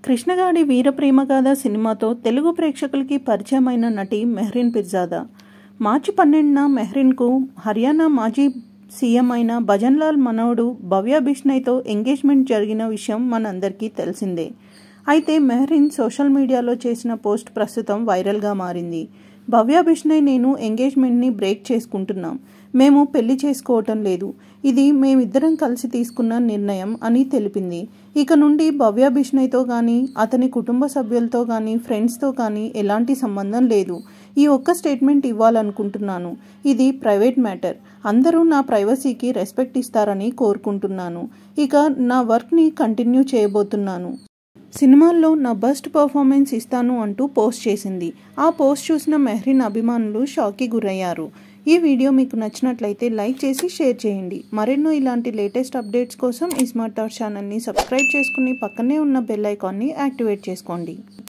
కృష్ణగాడి వీరప్రేమగాథ సినిమాతో తెలుగు ప్రేక్షకులకి పరిచయమైన నటి మెహ్రీన్ పిర్జాదా మార్చి పన్నెండున మెహ్రీన్కు హర్యానా మాజీ సీఎం అయిన భజన్లాల్ మనవడు భవ్య బిష్ణయ్తో ఎంగేజ్మెంట్ జరిగిన విషయం మనందరికీ తెలిసిందే అయితే మెహ్రీన్ సోషల్ మీడియాలో చేసిన పోస్ట్ ప్రస్తుతం వైరల్గా మారింది భవ్య బిష్ణయ్ నేను ఎంగేజ్మెంట్ని బ్రేక్ చేసుకుంటున్నాం మేము పెళ్లి చేసుకోవటం లేదు ఇది మేమిద్దరం కలిసి తీసుకున్న నిర్ణయం అని తెలిపింది ఇక నుండి భవ్య బిష్ణయ్తో కానీ అతని కుటుంబ సభ్యులతో కానీ ఫ్రెండ్స్తో కానీ ఎలాంటి సంబంధం లేదు ఈ ఒక్క స్టేట్మెంట్ ఇవ్వాలనుకుంటున్నాను ఇది ప్రైవేట్ మ్యాటర్ అందరూ నా ప్రైవసీకి రెస్పెక్ట్ ఇస్తారని కోరుకుంటున్నాను ఇక నా వర్క్ని కంటిన్యూ చేయబోతున్నాను సినిమాల్లో నా బెస్ట్ పర్ఫార్మెన్స్ ఇస్తాను అంటూ పోస్ట్ చేసింది ఆ పోస్ట్ చూసిన మెహ్రీన్ అభిమానులు షాక్కి గురయ్యారు ఈ వీడియో మీకు నచ్చినట్లయితే లైక్ చేసి షేర్ చేయండి మరెన్నో ఇలాంటి లేటెస్ట్ అప్డేట్స్ కోసం ఈ స్మార్ట్ టార్ ఛానల్ని సబ్స్క్రైబ్ చేసుకుని పక్కనే ఉన్న బెల్ ఐకాన్ని యాక్టివేట్ చేసుకోండి